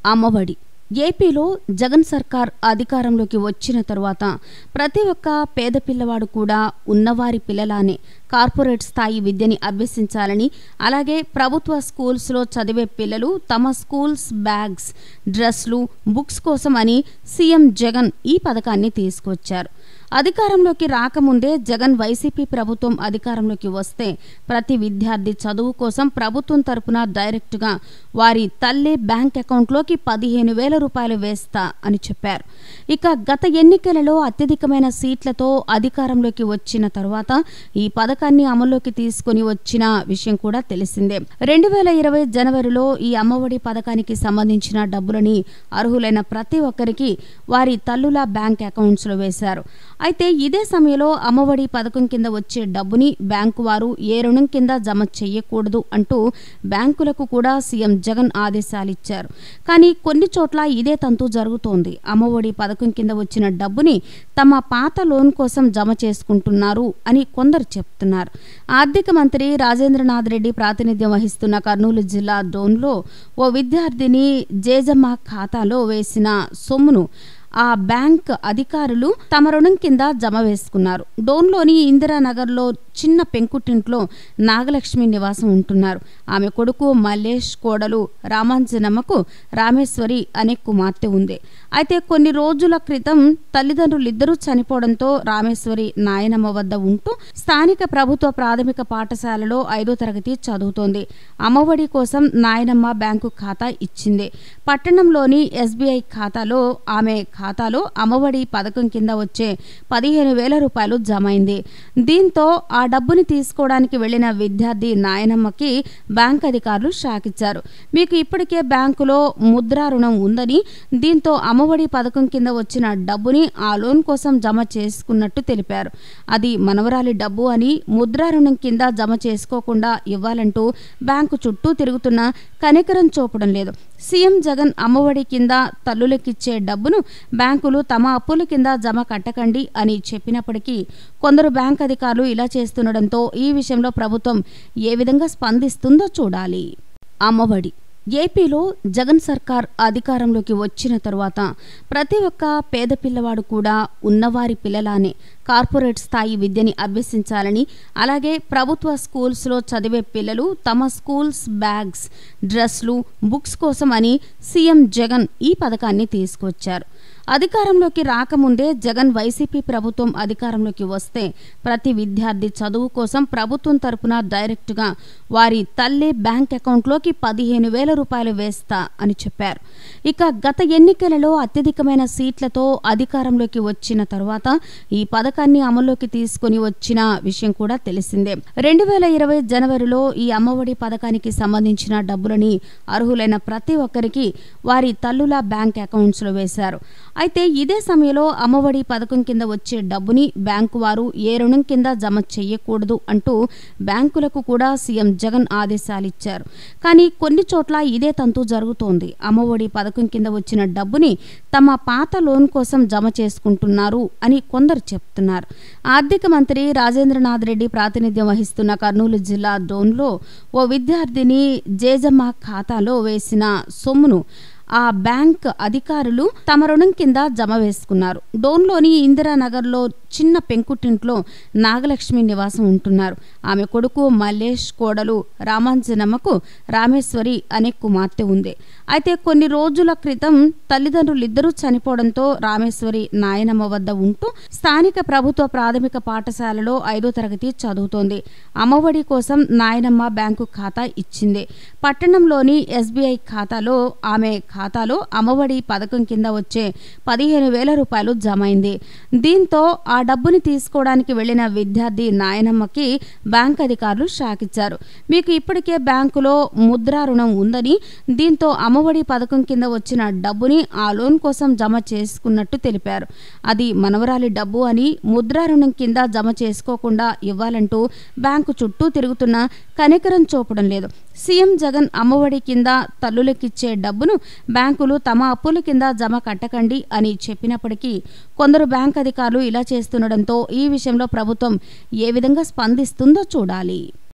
అమ్మఒడి ఏపీలో జగన్ సర్కార్ అధికారంలోకి వచ్చిన తరువాత ప్రతి ఒక్క పేద పిల్లవాడు కూడా ఉన్నవారి పిల్లలానే కార్పొరేట్ స్థాయి విద్యని అభ్యసించాలని అలాగే ప్రభుత్వ స్కూల్స్లో చదివే పిల్లలు తమ స్కూల్స్ బ్యాగ్స్ డ్రెస్లు బుక్స్ కోసం అని సీఎం జగన్ ఈ పథకాన్ని తీసుకొచ్చారు అధికారంలోకి రాకముందే జగన్ వైసీపీ ప్రభుత్వం అధికారంలోకి వస్తే ప్రతి విద్యార్థి చదువు కోసం ప్రభుత్వం తరపున డైరెక్టుగా వారి తల్లి బ్యాంక్ అకౌంట్లోకి పదిహేను వేల రూపాయలు వేస్తా అని చెప్పారు ఇక గత ఎన్నికలలో అత్యధికమైన సీట్లతో అధికారంలోకి వచ్చిన తరువాత ఈ పథకాన్ని అమల్లోకి తీసుకుని వచ్చిన విషయం కూడా తెలిసిందే రెండు వేల ఇరవై జనవరిలో ఈ అమ్మఒడి పథకానికి సంబంధించిన డబ్బులని అర్హులైన ప్రతి ఒక్కరికి వారి తల్లుల బ్యాంక్ అకౌంట్స్లో వేశారు అయితే ఇదే సమయంలో అమ్మఒడి పథకం కింద వచ్చే డబ్బుని బ్యాంకు వారు ఏ రుణం కింద జమ చేయకూడదు అంటూ బ్యాంకులకు కూడా సీఎం జగన్ ఆదేశాలిచ్చారు కానీ కొన్ని చోట్ల ఇదే తంతు జరుగుతోంది అమ్మఒడి పథకం కింద వచ్చిన డబ్బుని తమ పాత లోన్ కోసం జమ చేసుకుంటున్నారు అని కొందరు చెప్తున్నారు ఆర్థిక మంత్రి రాజేంద్రనాథ్ రెడ్డి ప్రాతినిధ్యం వహిస్తున్న కర్నూలు జిల్లా డోన్లో ఓ విద్యార్థిని జేజమ్మ ఖాతాలో వేసిన సొమ్మును ఆ బ్యాంక్ అధికారులు తమ రుణం కింద జమ వేసుకున్నారు డోన్లోని ఇందిరానగర్లో చిన్న పెంకుటింట్లో నాగలక్ష్మి నివాసం ఉంటున్నారు ఆమె కొడుకు మల్లేష్ కోడలు రామాంజనమ్మకు రామేశ్వరి అనే కుమార్తె ఉంది అయితే కొన్ని రోజుల క్రితం తల్లిదండ్రులిద్దరూ చనిపోవడంతో రామేశ్వరి నాయనమ్మ వద్ద ఉంటూ స్థానిక ప్రభుత్వ ప్రాథమిక పాఠశాలలో ఐదో తరగతి చదువుతోంది అమ్మఒడి కోసం నాయనమ్మ బ్యాంకు ఖాతా ఇచ్చింది పట్టణంలోని ఎస్బీఐ ఖాతాలో ఆమె ఖాతాలో అమ్మఒడి పథకం కింద వచ్చే పదిహేను వేల రూపాయలు జమైంది దీంతో ఆ డబ్బుని తీసుకోవడానికి వెళ్లిన విద్యార్థి నాయనమ్మకి బ్యాంక్ అధికారులు షాకిచ్చారు మీకు ఇప్పటికే బ్యాంకులో ముద్రా రుణం ఉందని దీంతో అమ్మఒడి పథకం కింద వచ్చిన డబ్బుని ఆ లోన్ కోసం జమ చేసుకున్నట్టు తెలిపారు అది మనవరాలి డబ్బు అని ముద్రా రుణం కింద జమ చేసుకోకుండా ఇవ్వాలంటూ బ్యాంకు చుట్టూ తిరుగుతున్న కనికరం చూపడం లేదు సీఎం జగన్ అమ్మఒడి కింద తల్లులకిచ్చే డబ్బును బ్యాంకులు తమ అప్పుల కింద జమ కట్టకండి అని చెప్పినప్పటికీ కొందరు బ్యాంక్ అధికారులు ఇలా చేస్తుండడంతో ఈ విషయంలో ప్రభుత్వం ఏ విధంగా స్పందిస్తుందో చూడాలి అమ్మఒడి ఏపీలో జగన్ సర్కార్ అధికారంలోకి వచ్చిన తరువాత ప్రతి ఒక్క పేద పిల్లవాడు కూడా ఉన్నవారి పిల్లలానే కార్పొరేట్ స్థాయి విద్యని అభ్యసించాలని అలాగే ప్రభుత్వ స్కూల్స్లో చదివే పిల్లలు తమ స్కూల్స్ బ్యాగ్స్ డ్రెస్లు బుక్స్ కోసం అని సీఎం జగన్ ఈ పథకాన్ని తీసుకొచ్చారు అధికారంలోకి రాకముందే జగన్ వైసీపీ ప్రభుత్వం అధికారంలోకి వస్తే ప్రతి విద్యార్థి చదువు కోసం ప్రభుత్వం తరపున డైరెక్టుగా వారి తల్లి బ్యాంక్ అకౌంట్లోకి పదిహేను వేల రూపాయలు వేస్తా అని చెప్పారు ఇక గత ఎన్నికలలో అత్యధికమైన సీట్లతో అధికారంలోకి వచ్చిన తరువాత ఈ పథకాన్ని అమల్లోకి తీసుకుని వచ్చిన విషయం కూడా తెలిసిందే రెండు వేల ఇరవై జనవరిలో ఈ అమ్మఒడి పథకానికి సంబంధించిన డబ్బులని అర్హులైన ప్రతి ఒక్కరికి వారి తల్లుల బ్యాంక్ అకౌంట్స్లో వేశారు అయితే ఇదే సమయంలో అమ్మఒడి పథకం కింద వచ్చే డబ్బుని బ్యాంకు వారు ఏ రుణం కింద జమ చేయకూడదు అంటూ బ్యాంకులకు కూడా సీఎం జగన్ ఆదేశాలిచ్చారు కానీ కొన్ని చోట్ల ఇదే తంతు జరుగుతోంది అమ్మఒడి పథకం కింద వచ్చిన డబ్బుని తమ పాత లోన్ కోసం జమ చేసుకుంటున్నారు అని కొందరు చెప్తున్నారు ఆర్థిక మంత్రి రాజేంద్రనాథ్ రెడ్డి ప్రాతినిధ్యం వహిస్తున్న కర్నూలు జిల్లా డోన్లో ఓ విద్యార్థిని జేజమ్మ ఖాతాలో వేసిన సొమ్మును ఆ బ్యాంక్ అధికారులు తమ రుణం కింద జమ వేసుకున్నారు డోన్లోని ఇందిరానగర్లో చిన్న పెంకుటింట్లో నాగలక్ష్మి నివాసం ఉంటున్నారు ఆమె కొడుకు మల్లేష్ కోడలు రామాంజనమ్మకు రామేశ్వరి అనే కుమార్తె ఉంది అయితే కొన్ని రోజుల క్రితం తల్లిదండ్రులిద్దరూ చనిపోవడంతో రామేశ్వరి నాయనమ్మ వద్ద ఉంటూ స్థానిక ప్రభుత్వ ప్రాథమిక పాఠశాలలో ఐదో తరగతి చదువుతోంది అమ్మఒడి కోసం నాయనమ్మ బ్యాంకు ఖాతా ఇచ్చింది పట్టణంలోని ఎస్బీఐ ఖాతాలో ఆమె ఖాతాలో అమ్మఒడి పథకం కింద వచ్చే పదిహేను వేల రూపాయలు జమైంది దీంతో ఆ డబ్బుని తీసుకోవడానికి వెళ్లిన విద్యార్థి నాయనమ్మకి బ్యాంక్ అధికారులు షాకిచ్చారు మీకు ఇప్పటికే బ్యాంకులో ముద్రా రుణం ఉందని దీంతో అమ్మఒడి పథకం కింద వచ్చిన డబ్బుని ఆ లోన్ కోసం జమ చేసుకున్నట్టు తెలిపారు అది మనవరాలి డబ్బు అని ముద్రా రుణం కింద జమ చేసుకోకుండా ఇవ్వాలంటూ బ్యాంకు చుట్టూ తిరుగుతున్న కనికరం చూపడం లేదు సీఎం జగన్ అమ్మఒడి కింద తల్లులకిచ్చే డబ్బును బ్యాంకులు తమ అప్పుల కింద జమ కట్టకండి అని చెప్పినప్పటికీ కొందరు బ్యాంక్ అధికారులు ఇలా చేస్తుండడంతో ఈ విషయంలో ప్రభుత్వం ఏ విధంగా స్పందిస్తుందో చూడాలి